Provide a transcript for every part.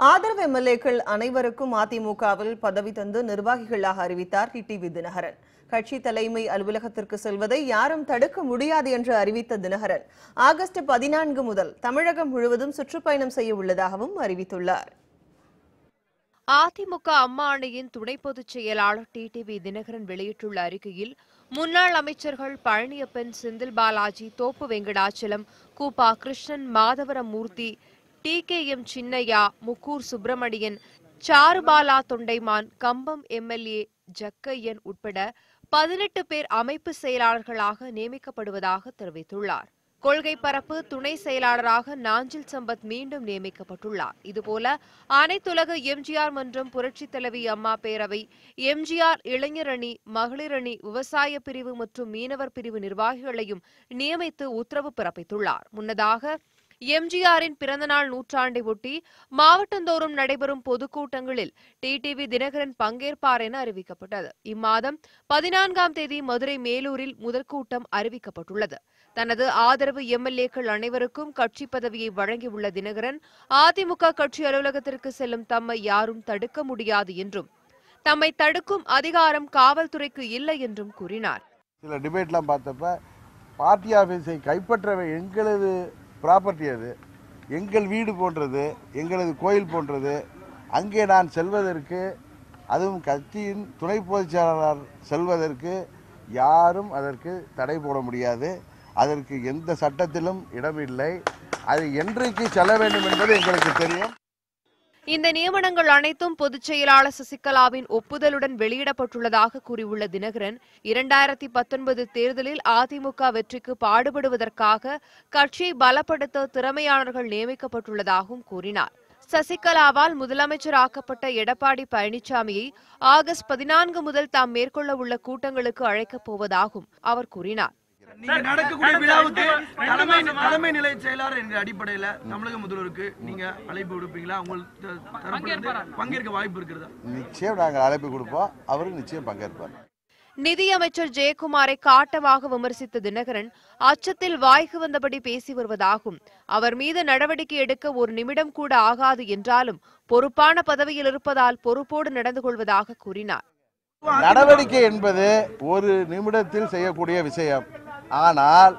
ஆதரவு எம்எல்ஏக்கள் அனைவருக்கும் அதிமுகவில் பதவி தந்து நிர்வாகிகளாக அறிவித்தார் டிடிவி தினகரன் கட்சி தலைமை அலுவலகத்திற்கு செல்வதை யாரும் தடுக்க முடியாது என்று அறிவித்த தினகரன் ஆகஸ்ட் பதினான்கு முதல் தமிழகம் முழுவதும் சுற்றுப்பயணம் செய்ய உள்ளதாகவும் அறிவித்துள்ளார் அதிமுக அம்மா அணியின் துணை பொதுச் செயலாளர் டிடிவி தினகரன் வெளியிட்டுள்ள அறிக்கையில் முன்னாள் அமைச்சர்கள் Palaniappan Senthil Balaji Thoppu Venkatachalam Kooba Krishnan Madhavaram Moorthy T K M Chinnaiah Mukkur Subramanian Sarubala Thondaiman Kambam MLA Jakkaiyan உட்பட பதினெட்டு பேர் அமைப்பு செயலாளர்களாக நியமிக்கப்படுவதாக தெரிவித்துள்ளார் கொள்கை பரப்பு துணை செயலாளராக நாஞ்சில் சம்பத் மீண்டும் நியமிக்கப்பட்டுள்ளார் இதுபோல அனைத்துலக எம்ஜிஆர் மன்றம் புரட்சித் தலைவி அம்மா பேரவை எம்ஜிஆர் இளைஞர் அணி மகளிர் அணி விவசாய பிரிவு மற்றும் மீனவர் பிரிவு நிர்வாகிகளையும் நியமித்து உத்தரவு பிறப்பித்துள்ளார் முன்னதாக எம்ஜிஆரின் பிறந்தநாள் நூற்றாண்டை ஒட்டி மாவட்டந்தோறும் நடைபெறும் பொதுக்கூட்டங்களில் டிடிவி தினகரன் பங்கேற்பார் என அறிவிக்கப்பட்டது இம்மாதம் பதினான்காம் தேதி மதுரை மேலூரில் முதல் கூட்டம் அறிவிக்கப்பட்டுள்ளது தனது ஆதரவு எம்எல்ஏக்கள் அனைவருக்கும் கட்சி பதவியை வழங்கியுள்ள தினகரன் அதிமுக கட்சி அலுவலகத்திற்கு செல்லும் தம்மை யாரும் தடுக்க முடியாது என்றும் தம்மை தடுக்கும் அதிகாரம் காவல்துறைக்கு இல்லை என்றும் கூறினார் சில டிபேட்லாம் பார்த்தப்ப பார்ட்டி ஆஃபீஸை கைப்பற்றவை எங்களது ப்ராப்பர்ட்டி அது எங்கள் வீடு போன்றது எங்களது கோயில் போன்றது அங்கே நான் செல்வதற்கு அதுவும் கட்சியின் துணை பொதுச் செயலாளர் செல்வதற்கு யாரும் அதற்கு தடை போட முடியாது அதற்கு எந்த சட்டத்திலும் இடமில்லை அது என்றைக்கு செல்ல வேண்டும் என்பது எங்களுக்கு தெரியும் இந்த நியமனங்கள் அனைத்தும் பொதுச் செயலாளர் சசிகலாவின் ஒப்புதலுடன் வெளியிடப்பட்டுள்ளதாக கூறியுள்ள தினகரன் இரண்டாயிரத்தி பத்தொன்பது தேர்தலில் அதிமுக வெற்றிக்கு பாடுபடுவதற்காக கட்சியை பலப்படுத்த திறமையாளர்கள் நியமிக்கப்பட்டுள்ளதாகவும் கூறினார் சசிகலாவால் முதலமைச்சராக்கப்பட்ட எடப்பாடி பழனிசாமியை ஆகஸ்ட் பதினான்கு முதல் தாம் மேற்கொள்ள உள்ள கூட்டங்களுக்கு அழைக்கப் போவதாகவும் அவர் கூறினார் நீங்க நடக்கக்கூடிய விழாவுக்கு தலைமை தலைமை நிலைய செயலாளர் என்ற அடிப்படையில தமிழக முதல்வருக்கு நீங்க அழைப்பு விடுப்பீங்களா உங்களுக்கு தரப்புல இருந்து பங்கேற்க வாய்ப்பு இருக்கிறதா நிச்சயம் நாங்கள் அழைப்பு கொடுப்போம் அவரும் நிச்சயம் பங்கேற்பார் நிதியமைச்சர் ஜெயக்குமாரை காட்டமாக விமர்சித்த தினகரன் அச்சத்தில் வாய்க்கு வந்தபடி பேசி வருவதாகவும் அவர் மீது நடவடிக்கை எடுக்க ஒரு நிமிடம் கூட ஆகாது என்றாலும் பொறுப்பான பதவியில் இருப்பதால் பொறுப்போடு நடந்து கொள்வதாக கூறினார் நடவடிக்கை என்பது ஒரு நிமிடத்தில் செய்யக்கூடிய விஷயம் ஆனால்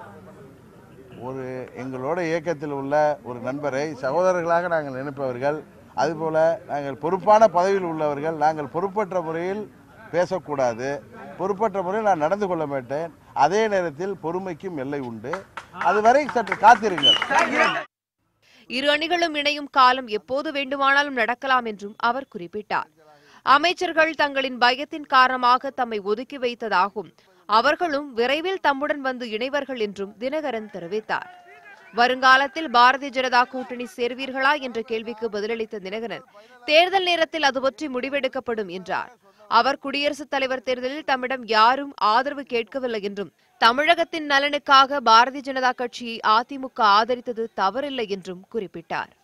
ஒரு எங்களோட இயக்கத்தில் உள்ள ஒரு நண்பரை சகோதரர்களாக நாங்கள் நினைப்பவர்கள் அதுபோல நாங்கள் பொறுப்பான பதவியில் உள்ளவர்கள் நாங்கள் பொறுப்பற்ற முறையில் பேசக்கூடாது பொறுப்பற்ற முறையில் நான் நடந்து கொள்ள மாட்டேன் அதே நேரத்தில் பொறுமைக்கும் எல்லை உண்டு அதுவரை சற்று காத்திருங்கள் இரு அணிகளும் இணையும் காலம் எப்போது வேண்டுமானாலும் நடக்கலாம் என்றும் அவர் குறிப்பிட்டார் அமைச்சர்கள் தங்களின் பயத்தின் காரணமாக தம்மை ஒதுக்கி வைத்ததாகும் அவர்களும் விரைவில் தம்முடன் வந்து இணைவர்கள் என்றும் தினகரன் தெரிவித்தார் வருங்காலத்தில் பாரதிய ஜனதா கூட்டணி சேர்வீர்களா என்ற கேள்விக்கு பதிலளித்த தினகரன் தேர்தல் நேரத்தில் அது பற்றி முடிவெடுக்கப்படும் என்றார் அவர் குடியரசுத் தலைவர் தேர்தலில் தம்மிடம் யாரும் ஆதரவு கேட்கவில்லை என்றும் தமிழகத்தின் நலனுக்காக பாரதிய ஜனதா கட்சியை அதிமுக ஆதரித்தது தவறில்லை என்றும் குறிப்பிட்டார்